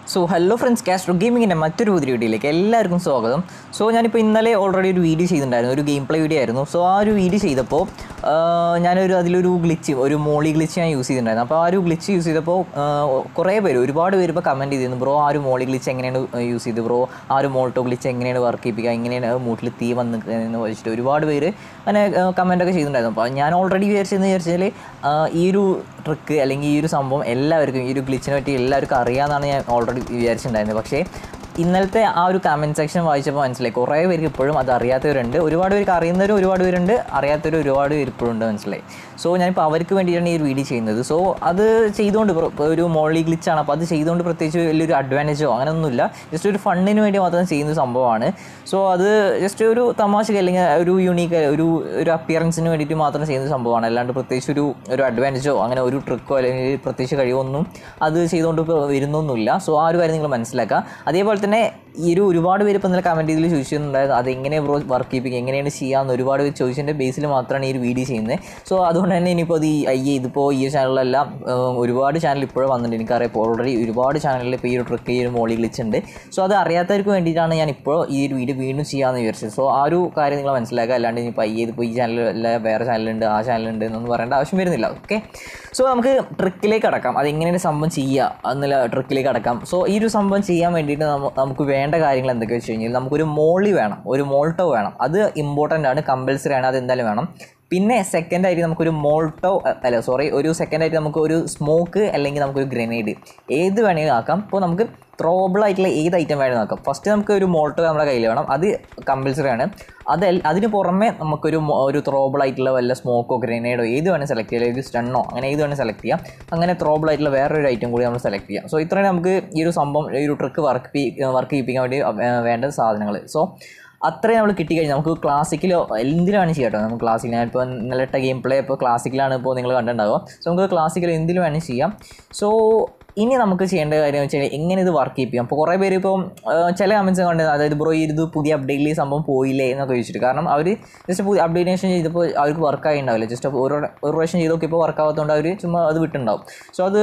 so hello friends Castro ഗെയിമിങ്ങിൻ്റെ മറ്റൊരു പുതിയ വീഡിയോയിലേക്ക് എല്ലാവർക്കും സ്വാഗതം സോ ഞാനിപ്പോൾ ഇന്നലെ ഓൾറെഡി ഒരു വീഡിയോ ചെയ്തിട്ടുണ്ടായിരുന്നു ഒരു ഗെയിം പ്ലേ വീഡിയോ ആയിരുന്നു സോ ആ ഒരു വീഡിയോ ചെയ്തപ്പോൾ ആ, ഞാനൊരു അതിലൊരു ഗ്ലിച്ച് ഒരു മോളി ഗ്ലിച്ച് ഞാൻ യൂസ് ചെയ്തിട്ടുണ്ടായിരുന്നു അപ്പോൾ ആ ഒരു ഗ്ലിച്ച് യൂസ് ചെയ്തപ്പോൾ ആ, കുറേ പേര് ഒരുപാട് പേര് ഇപ്പോൾ കമൻറ്റ് ചെയ്തിരുന്നു ബ്രോ ആ ഒരു മോളി ഗ്ലിച്ച് എങ്ങനെയാണ് യൂസ് ചെയ്ത് ബ്രോ ആ ഒരു മോൾട്ടോ ഗ്ലിച്ച് എങ്ങനെയാണ് വർക്ക് ചെയ്യിപ്പിക്കുക എങ്ങനെയാണ് മൂട്ടിൽ തീ വന്ന് എന്ന് വെച്ചിട്ട് ഒരുപാട് പേര് അങ്ങനെ കമൻറ്റൊക്കെ ചെയ്തിട്ടുണ്ടായിരുന്നു അപ്പോൾ ഞാൻ ഓൾറെഡി വിചാരിച്ചതെന്ന് വിചാരിച്ചാൽ ആ, ഈ ഒരു ട്രിക്ക് അല്ലെങ്കിൽ ഈ ഒരു സംഭവം എല്ലാവർക്കും ഈ ഒരു ഗ്ലിച്ചിനെ പറ്റി എല്ലാവർക്കും അറിയാമെന്നാണ് ഞാൻ ഓൾറെഡി വിചാരിച്ചിട്ടുണ്ടായിരുന്നത് പക്ഷേ ഇന്നലത്തെ ആ ഒരു കമൻറ്റ് സെക്ഷൻ വായിച്ചപ്പോൾ മനസ്സിലായി കുറേ പേർക്ക് ഇപ്പോഴും അത് അറിയാത്തവരുണ്ട് ഒരുപാട് പേർക്ക് അറിയുന്നവരും ഒരുപാട് പേരുണ്ട് അറിയാത്തവർ ഒരുപാട് പേര് ഇപ്പോഴും ഉണ്ട് മനസ്സിലായി സോ ഞാനിപ്പോൾ അവർക്ക് വേണ്ടിയിട്ടാണ് ഈ ഒരു വീഡിയോ ചെയ്യുന്നത് സോ അത് ചെയ്തുകൊണ്ട് പ്ര- ഇപ്പൊ ഒരു മോളി ഗ്ലിച്ചാണ് അപ്പോൾ അത് ചെയ്തുകൊണ്ട് പ്രത്യേകിച്ച് വലിയൊരു അഡ്വാൻറ്റേജോ അങ്ങനെയൊന്നുമില്ല ജസ്റ്റ് ഒരു ഫണ്ണിന് വേണ്ടി മാത്രം ചെയ്യുന്ന സംഭവമാണ് സോ അത് ജസ്റ്റ് ഒരു തമാശക്ക് അല്ലെങ്കിൽ ഒരു യുണീക്ക് ഒരു ഒരു അപ്പിയറൻസിന് വേണ്ടിയിട്ട് മാത്രം ചെയ്യുന്ന സംഭവമാണ് അല്ലാണ്ട് പ്രത്യേകിച്ച് ഒരു ഒരു അഡ്വാൻറ്റേജോ അങ്ങനെ ഒരു ട്രിക്കോ അല്ലെങ്കിൽ പ്രത്യേകിച്ച് കഴിവൊന്നും അത് ചെയ്തുകൊണ്ട് ഇപ്പോൾ വരുന്നൊന്നുമില്ല സോ ആ ഒരു കാര്യം നിങ്ങൾ മനസ്സിലാക്കുക അതേപോലെ തന്നെ ഈ ഒരു ഒരുപാട് പേര് ഇപ്പോൾ ഇന്നലെ കമൻറ്റ് ചെയ്തിൽ ചോദിച്ചിട്ടുണ്ടായിരുന്നു അത് എങ്ങനെ ബ്രോ വർക്ക് ചെയ്യിപ്പിക്കുക എങ്ങനെയാണ് ചെയ്യാമെന്ന് ഒരുപാട് പേര് ചോദിച്ചതിൻ്റെ ബേസിൽ മാത്രമാണ് ഈ ഒരു വീഡിയോ ചെയ്യുന്നത് സോ അതുകൊണ്ട് തന്നെ ഇനിയിപ്പോൾ അത് ഈ അയ്യേ ഇതിപ്പോൾ ഈ ചാനലിലെല്ലാം ഏഹ്, ഒരുപാട് ചാനൽ ഇപ്പോഴും വന്നിട്ടുണ്ട് എനിക്കറിയാം ഇപ്പോൾ ഓൾറെഡി ഒരുപാട് ചാനലിൽ ഇപ്പോൾ ഈ ഒരു ട്രിക്ക് ഈ ഒരു മോളി ഗ്ലിച്ച് ഉണ്ട് സോ അത് അറിയാത്തവർക്ക് വേണ്ടിയിട്ടാണ് ഞാൻ ഇപ്പോൾ ഈ ഒരു വീഡിയോ വീണ്ടും ചെയ്യാമെന്ന് വിചാരിച്ചത് സോ ആ ഒരു കാര്യം നിങ്ങൾ മനസ്സിലാക്കുക അല്ലാണ്ട് ഇനിയിപ്പോൾ അയ്യേ ഇതിപ്പോൾ ഈ ചാനലല്ല വേറെ ചാനലുണ്ട് ആ ചാനലുണ്ട് എന്നൊന്നും പറയേണ്ട ആവശ്യം വരുന്നില്ല ഓക്കെ സോ നമുക്ക് ട്രിക്കിലേക്ക് അടക്കാം അത് എങ്ങനെയാണ് സംഭവം ചെയ്യുക എന്നുള്ള ട്രിക്കിലേക്ക് അടക്കാം സോ ഈ ഒരു സംഭവം ചെയ്യാൻ വേണ്ടിയിട്ട് നമ്മ- നമുക്ക് വേണ്ട കാര്യങ്ങൾ എന്തൊക്കെയാ വെച്ച് കഴിഞ്ഞാൽ നമുക്കൊരു മോളി വേണം ഒരു മോൾട്ടോ വേണം അത് ഇമ്പോർട്ടൻ്റ് ആണ് കമ്പൽസറി ആണ് അത് എന്തായാലും വേണം പിന്നെ സെക്കൻഡ് ആയിട്ട് നമുക്കൊരു മോൾട്ടോ അല്ല സോറി ഒരു സെക്കൻഡ് ആയിട്ട് നമുക്ക് ഒരു സ്മോക്ക് അല്ലെങ്കിൽ നമുക്കൊരു ഗ്രനേഡ് ഏത് വേണമെങ്കിലും ആക്കാം ഇപ്പോൾ നമുക്ക് ത്രോബിൾ ആയിട്ടുള്ള ഏത് ഐറ്റം വേണമെങ്കിലും ആക്കാം ഫസ്റ്റ് നമുക്ക് ഒരു മോൾട്ടോ നമ്മുടെ കയ്യിൽ വേണം അത് കമ്പൽസറി ആണ് അത് അതിന് പുറമെ നമുക്കൊരു മോ- ഒരു ത്രോബിൾ ആയിട്ടുള്ള വല്ല സ്മോക്കോ ഗ്രനേഡോ ഏത് വേണമെങ്കിൽ സെലക്ട് ചെയ്യാം അല്ലെങ്കിൽ സ്റ്റണ്ണോ അങ്ങനെ ഏത് വേണമെങ്കിൽ സെലക്ട് ചെയ്യാം അങ്ങനെ ത്രോബിൾ ആയിട്ടുള്ള വേറൊരു ഐറ്റം കൂടി നമ്മൾ സെലക്ട് ചെയ്യാം സോ ഇത്രയും നമുക്ക് ഈ ഒരു സംഭവം ഈ ഒരു ട്രിക്ക് വർക്ക് വർക്ക് ചെയ്യിപ്പിക്കാൻ വേണ്ടി ഏർ, വേണ്ട സാധനങ്ങൾ സോ അത്രയും നമ്മൾ കിട്ടിക്കഴിഞ്ഞാൽ നമുക്ക് ക്ലാസിക്കിലോ എന്തിലാണ് ചെയ്യാം കേട്ടോ നമുക്ക് ക്ലാസിക്കൽ ഞാനിപ്പോൾ ഇന്നലെ ഇട്ട ഗെയിം പ്ലേ ഇപ്പോൾ ക്ലാസിക്കലാണ് ഇപ്പോൾ നിങ്ങൾ കണ്ടിട്ടുണ്ടാവുക സോ നമുക്ക് ക്ലാസിക്കൽ എന്തിലും വേണമെങ്കിൽ ചെയ്യാം സോ ഇനി നമുക്ക് ചെയ്യേണ്ട കാര്യം വെച്ച് കഴിഞ്ഞാൽ എങ്ങനെ ഇത് വർക്ക് ചെയ്യിപ്പിക്കാം അപ്പോൾ കുറേ പേര് ഇപ്പം ആ, ചില കമൻസ് കണ്ടത് അതായത് ബ്രോ ഇത് പുതിയ അപ്ഡേറ്റിൽ ഈ സംഭവം പോയില്ലേ എന്നൊക്കെ ചോദിച്ചിട്ട് കാരണം അവർ ജസ്റ്റ് പുതിയ അപ്ഡേറ്റേഷൻ ചെയ്തപ്പോൾ അവർക്ക് വർക്കായി ഉണ്ടാവില്ല ജസ്റ്റ് ഒരു ഒരു പ്രാവശ്യം ചെയ്ത് നോക്കിയപ്പോൾ വർക്ക് ആവാത്തതുകൊണ്ട് അവർ ചുമ്മാ അത് വിട്ടുണ്ടാവും സോ അത്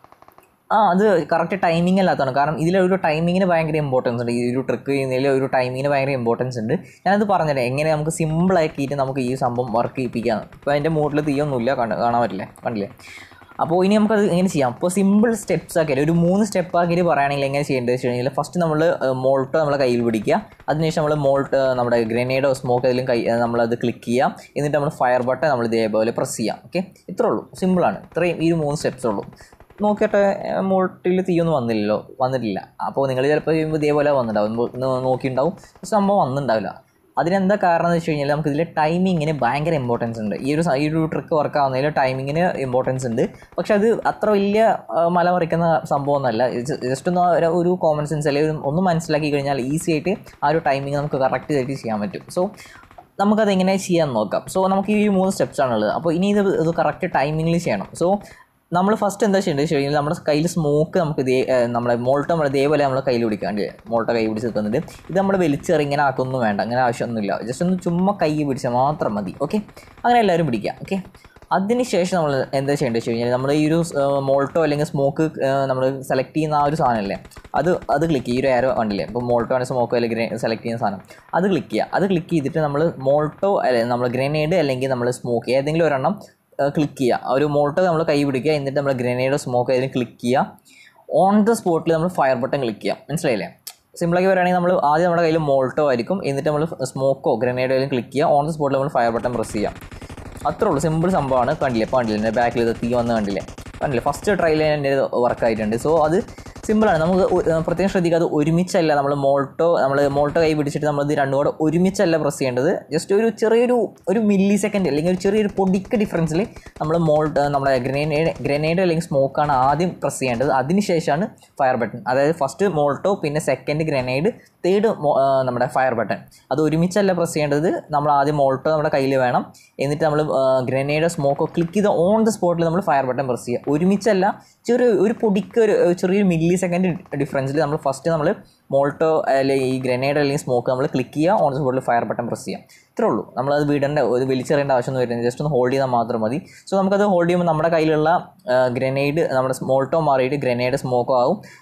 ആ അത് കറക്റ്റ് ടൈമിംഗ് അല്ലാത്തതാണ് കാരണം ഇതിലൊരു ടൈമിങ്ങിന് ഭയങ്കര ഇമ്പോർട്ടൻസ് ഉണ്ട് ഈ ഒരു ട്രിക്ക് ചെയ്യുന്നതിൽ ഒരു ടൈമിങ്ങിന് ഭയങ്കര ഇമ്പോർട്ടൻസ് ഉണ്ട് ഞാനത് പറഞ്ഞുതരാം എങ്ങനെ നമുക്ക് സിമ്പിൾ ആക്കിയിട്ട് നമുക്ക് ഈ സംഭവം വർക്ക് ചെയ്യിപ്പിക്കാം ഇപ്പോൾ അതിൻ്റെ മൂട്ടിൽ തീയൊന്നുമില്ല കണ്ട കാണാൻ പറ്റില്ലേ കണ്ടില്ലേ അപ്പോൾ ഇനി നമുക്കത് എങ്ങനെ ചെയ്യാം അപ്പോൾ സിമ്പിൾ സ്റ്റെപ്സ് ആക്കിയാൽ ഒരു മൂന്ന് സ്റ്റെപ്പ് ആക്കിയിട്ട് പറയുകയാണെങ്കിൽ എങ്ങനെ ചെയ്യേണ്ടത് വെച്ച് കഴിഞ്ഞാൽ ഫസ്റ്റ് നമ്മൾ മോൾട്ടോ നമ്മളെ കയ്യിൽ പിടിക്കുക അതിനുശേഷം നമ്മൾ മോൾട്ട് നമ്മുടെ ഗ്രനേഡോ സ്മോക്ക് അതിലും കൈ നമ്മളത് ക്ലിക്ക് ചെയ്യുക എന്നിട്ട് നമ്മൾ ഫയർ ബട്ടൺ നമ്മൾ ഇതേപോലെ പ്രസ് ചെയ്യാം ഓക്കെ ഇത്രേ ഉള്ളൂ സിമ്പിളാണ് ഇത്രയും ഈ ഒരു മൂന്ന് സ്റ്റെപ്സ് ഉള്ളൂ നോക്കിയിട്ട് മോൾട്ടിൽ തീയൊന്നും വന്നില്ലല്ലോ വന്നിട്ടില്ല അപ്പോൾ നിങ്ങൾ ചിലപ്പോൾ ചെയ്യുമ്പോൾ ഇതേപോലെ വന്നിട്ടുണ്ടാവും നോ- നോക്കിയിട്ടുണ്ടാവും പക്ഷെ സംഭവം വന്നിട്ടുണ്ടാവില്ല അതിനെന്താ കാരണം എന്ന് വെച്ച് കഴിഞ്ഞാൽ നമുക്ക് ഇതിൽ ടൈമിങ്ങിന് ഭയങ്കര ഇമ്പോർട്ടൻസ് ഉണ്ട് ഈ ഒരു സ- ഈ ഒരു ട്രിക്ക് വർക്ക് ആവുന്നതിൽ ടൈമിങ്ങിന് ഇമ്പോർട്ടൻസ് ഉണ്ട് പക്ഷെ അത് അത്ര വലിയ ആ, മല മറിക്കുന്ന സംഭവമൊന്നുമല്ല ജസ്റ്റ് ഒന്ന് ഒരു- ഒരു കോമൺ സെൻസ് അല്ലെങ്കിൽ ഒരു- ഒന്ന് മനസ്സിലാക്കി കഴിഞ്ഞാൽ ഈസി ആയിട്ട് ആ ഒരു ടൈമിങ് നമുക്ക് കറക്റ്റ് ആയിട്ട് ചെയ്യാൻ പറ്റും സോ നമുക്കത് എങ്ങനെ ചെയ്യാൻ നോക്കാം സോ നമുക്ക് ഈ മൂന്ന് സ്റ്റെപ്സ് ആണുള്ളത് അപ്പോൾ ഇനി ഇത് ഇത് കറക്റ്റ് ടൈമിങ്ങിൽ ചെയ്യണം സോ നമ്മൾ ഫസ്റ്റ് എന്താ ചെയ്യേണ്ടത് വെച്ച് കഴിഞ്ഞാൽ നമ്മുടെ കയ്യിൽ സ്മോക്ക് നമുക്ക് ഇതേ ഏഹ്, നമ്മളെ മോൾട്ടോ നമ്മൾ ഇതേപോലെ നമ്മൾ കയ്യിൽ പിടിക്കാണ്ട് മോൾട്ടോ കൈ പിടിച്ച് നിൽക്കുന്നുണ്ട് ഇത് നമ്മൾ വലിച്ചെറി ഇങ്ങനെ ആക്കൊന്നും വേണ്ട അങ്ങനെ ആവശ്യമൊന്നുമില്ല ജസ്റ്റ് ഒന്ന് ചുമ്മാ കൈ പിടിച്ചാൽ മാത്രം മതി ഓക്കെ അങ്ങനെ എല്ലാവരും പിടിക്കുക ഓക്കെ അതിനുശേഷം നമ്മൾ എന്താ ചെയ്യേണ്ടത് വെച്ച് കഴിഞ്ഞാൽ നമ്മൾ ഈ ഒരു മോൾട്ടോ അല്ലെങ്കിൽ സ്മോക്ക് നമ്മൾ സെലക്ട് ചെയ്യുന്ന ആ ഒരു സാധനമല്ലേ അത് അത് ക്ലിക്ക് ഈ ഒരു ആരോ കണ്ടില്ലേ ഇപ്പോൾ മോൾട്ടോ ആണ് സ്മോക്കോ അല്ലെങ്കിൽ സെലക്ട് ചെയ്യുന്ന സാധനം അത് ക്ലിക്ക് ചെയ്യുക അത് ക്ലിക്ക് ചെയ്തിട്ട് നമ്മൾ മോൾട്ടോ അല്ലെങ്കിൽ നമ്മൾ ഗ്രനേഡ് അല്ലെങ്കിൽ നമ്മൾ സ്മോക്ക് ഏതെങ്കിലും ഒരെണ്ണം ക്ലിക്ക് ചെയ്യുക ആ ഒരു മോൾട്ടോ നമ്മൾ കൈ പിടിക്കുക എന്നിട്ട് നമ്മൾ ഗ്രനേഡോ സ്മോക്ക് ഏതെങ്കിലും ക്ലിക്ക് ചെയ്യുക ഓൺ ദ സ്പോട്ടിൽ നമ്മൾ ഫയർ ബട്ടൺ ക്ലിക്ക് ചെയ്യുക മനസ്സിലായില്ലേ സിമ്പിളാക്കി പറയുകയാണെങ്കിൽ നമ്മൾ ആദ്യം നമ്മുടെ കയ്യിൽ മോൾട്ടോ ആയിരിക്കും എന്നിട്ട് നമ്മൾ സ്മോക്കോ ഗ്രനേഡോ ഏതെങ്കിലും ക്ലിക്ക് ചെയ്യുക ഓൺ ദ സ്പോട്ടിൽ നമ്മൾ ഫയർ ബട്ടൺ പ്രസ് ചെയ്യാം അത്രേ ഉള്ളൂ സിമ്പിൾ സംഭവമാണ് കണ്ടില്ലേ ഇപ്പോൾ കണ്ടില്ലേ എൻ്റെ ബാക്കിൽ ഇത് തീ വന്ന് കണ്ടില്ലേ കണ്ടില്ലേ ഫസ്റ്റ് ട്രയൽ എൻ്റെ വർക്ക് ആയിട്ടുണ്ട് സോ അത് സിമ്പിളാണ് നമുക്ക് ഒ- ഏർ പ്രത്യേകം ശ്രദ്ധിക്കുക അത് ഒരുമിച്ചല്ല നമ്മൾ മോൾട്ടോ നമ്മൾ മോൾട്ടോ കൈ പിടിച്ചിട്ട് നമ്മൾ ഇത് രണ്ടും കൂടെ ഒരുമിച്ചല്ല പ്രസ് ചെയ്യേണ്ടത് ജസ്റ്റ് ഒരു ചെറിയൊരു ഒരു മില്ലി സെക്കൻഡ് അല്ലെങ്കിൽ ഒരു ചെറിയൊരു പൊടിക്ക് ഡിഫറൻസിൽ നമ്മൾ മോൾട്ട് നമ്മുടെ ഗ്രനേഡ് ഗ്രനേഡ് അല്ലെങ്കിൽ സ്മോക്കാണ് ആദ്യം പ്രസ് ചെയ്യേണ്ടത് അതിനുശേഷമാണ് ഫയർ ബട്ടൺ അതായത് ഫസ്റ്റ് മോൾട്ടോ പിന്നെ സെക്കൻഡ് ഗ്രനേഡ് തേർഡ് നമ്മുടെ ഫയർ ബട്ടൺ അത് ഒരുമിച്ചല്ല പ്രസ് ചെയ്യേണ്ടത് നമ്മൾ ആദ്യം മോൾട്ടോ നമ്മുടെ കയ്യിൽ വേണം എന്നിട്ട് നമ്മൾ ഗ്രനേഡോ സ്മോക്കോ ക്ലിക്ക് ചെയ്ത് ഓൺ ദ സ്പോട്ടിൽ നമ്മൾ ഫയർ ബട്ടൺ പ്രസ് ചെയ്യുക ഒരുമിച്ചല്ല ചെറിയ ഒരു പൊടിക്ക് ഒരു ഒരു ചെറിയൊരു മില്ലി സെക്കൻഡ് ഡിഫറൻസിൽ നമ്മൾ ഫസ്റ്റ് നമ്മൾ മോൾട്ടോ അല്ലെങ്കിൽ ഈ ഗ്രനേഡ് അല്ലെങ്കിൽ സ്മോക്ക് നമ്മൾ ക്ലിക്ക് ചെയ്യുക ഓൺ ദ സ്പോട്ടിൽ ഫയർ ബട്ടൺ പ്രസ് ചെയ്യാം ഇത്രേ ഉള്ളൂ നമ്മളത് വിടേണ്ട ഒരു വലിച്ചെറിയേണ്ട ആവശ്യമൊന്നും വരുന്നില്ല ജസ്റ്റ് ഒന്ന് ഹോൾഡ് ചെയ്താൽ മാത്രം മതി സോ നമുക്കത് ഹോൾഡ് ചെയ്യുമ്പോൾ നമ്മുടെ കയ്യിലുള്ള ഗ്രനേഡ് നമ്മുടെ മോൾട്ടോ മാറിയിട്ട് ഗ്രനേഡ് സ്മോക്കോ ആവും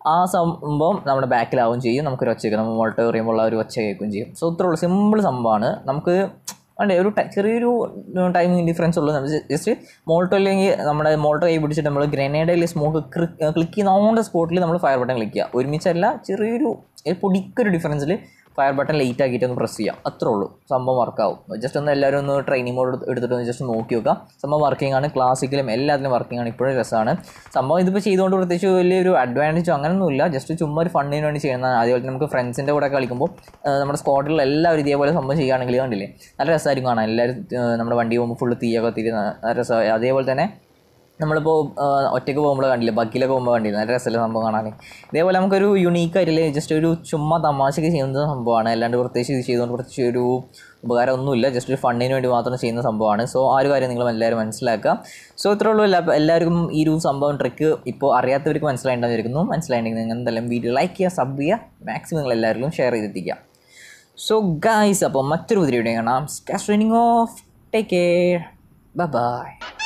ആ സംഭവം നമ്മുടെ ബാക്കിലാവും ചെയ്യും നമുക്കൊരു ഒച്ച കേൾക്കും നമ്മൾ മോൾട്ട് എറിയുമ്പോൾ ആ ഒരു ഒച്ച കേൾക്കുകയും ചെയ്യും സോ ഇത്രയുള്ള സിമ്പിൾ സംഭവമാണ് നമുക്ക് അതെ ഒരു ട- ചെറിയൊരു ടൈമിങ് ഡിഫറൻസ് ഉള്ളൂ നമ്മൾ ജസ്റ്റ് മോൾട്ടോ അല്ലെങ്കിൽ നമ്മുടെ മോൾട്ടോ കൈ പിടിച്ചിട്ട് നമ്മൾ ഗ്രനേഡയിൽ സ്മോക്ക് ക്ലിക്ക് ചെയ്യുന്ന ഓൺ ദ സ്പോട്ടിൽ നമ്മൾ ഫയർ ബട്ടൺ ക്ലിക്ക് ചെയ്യുക ഒരുമിച്ചല്ല ചെറിയൊരു ഒരു പൊടിക്കൊരു ഡിഫറൻസിൽ ഫയർ ബട്ടൺ ലേറ്റ് ആക്കിയിട്ട് ഒന്ന് പ്രസ് ചെയ്യാം അത്രേ ഉള്ളൂ സംഭവം വർക്കാവും ജസ്റ്റ് ഒന്ന് എല്ലാവരും ഒന്ന് ട്രെയിനിങ് മോഡ് എടുത്തിട്ട് ഒന്ന് ജസ്റ്റ് നോക്കി നോക്കുക സംഭവം വർക്കിംഗ് ആണ് ക്ലാസിക്കലും എല്ലാത്തിലും വർക്കിംഗ് ആണ് ഇപ്പോഴും രസമാണ് സംഭവം ഇതിപ്പോൾ ചെയ്തുകൊണ്ട് പ്രത്യേകിച്ച് വലിയൊരു അഡ്വാൻറ്റേജോ അങ്ങനെയൊന്നുമില്ല ജസ്റ്റ് ചുമ്മാ ഒരു ഫണ്ടിന് വേണ്ടി ചെയ്യുന്നതാണ് അതേപോലെ തന്നെ നമുക്ക് ഫ്രണ്ട്സിൻ്റെ കൂടെ കളിക്കുമ്പോൾ ആ, നമ്മുടെ സ്ക്വാഡിൽ എല്ലാവരും ഇതേപോലെ സംഭവം ചെയ്യുകയാണെങ്കിൽ കണ്ടില്ലേ നല്ല രസമായിരിക്കും കാണാൻ എല്ലാവരും ആ, നമ്മുടെ വണ്ടി പോകുമ്പോൾ ഫുള്ള് തീയൊക്കെ തിരി നല്ല രസമായി അതേപോലെ തന്നെ നമ്മളിപ്പോൾ ഒറ്റയ്ക്ക് പോകുമ്പോൾ കണ്ടില്ല ബഗ്ഗിലൊക്കെ പോകുമ്പോൾ കണ്ടില്ല നല്ല രസമല്ലേ സംഭവം കാണാൻ ഇതേപോലെ നമുക്കൊരു യുണീക്ക് ആയിട്ടില്ലേ ജസ്റ്റ് ഒരു ചുമ്മാ തമാശയ്ക്ക് ചെയ്യുന്ന സംഭവമാണ് അല്ലാണ്ട് പ്രത്യേകിച്ച് ഇത് ചെയ്തുകൊണ്ട് പ്രത്യേകിച്ച് ഒരു ഉപകാരം ഒന്നുമില്ല ജസ്റ്റ് ഒരു ഫണ്ടിന് വേണ്ടി മാത്രം ചെയ്യുന്ന സംഭവമാണ് സോ ആ ഒരു കാര്യം നിങ്ങൾ എല്ലാവരും മനസ്സിലാക്കുക സോ ഇത്രേ ഉള്ളൂ എല്ലാ എല്ലാവർക്കും ഈ ഒരു സംഭവം ട്രിക്ക് ഇപ്പോൾ അറിയാത്തവർക്ക് മനസ്സിലായിട്ടുണ്ടായിരിക്കുന്നു മനസ്സിലായിട്ടുണ്ടെങ്കിൽ നിങ്ങൾ എന്തായാലും വീഡിയോ ലൈക്ക് ചെയ്യുക സബ് ചെയ്യുക മാക്സിമം നിങ്ങൾ എല്ലാവർക്കും ഷെയർ ചെയ്തെത്തിക്കുക സോ ഗായ്സ് അപ്പോൾ മറ്റൊരു പുതിയ വീഡിയോ കാണാം സ്റ്റാസ് training off take care bye by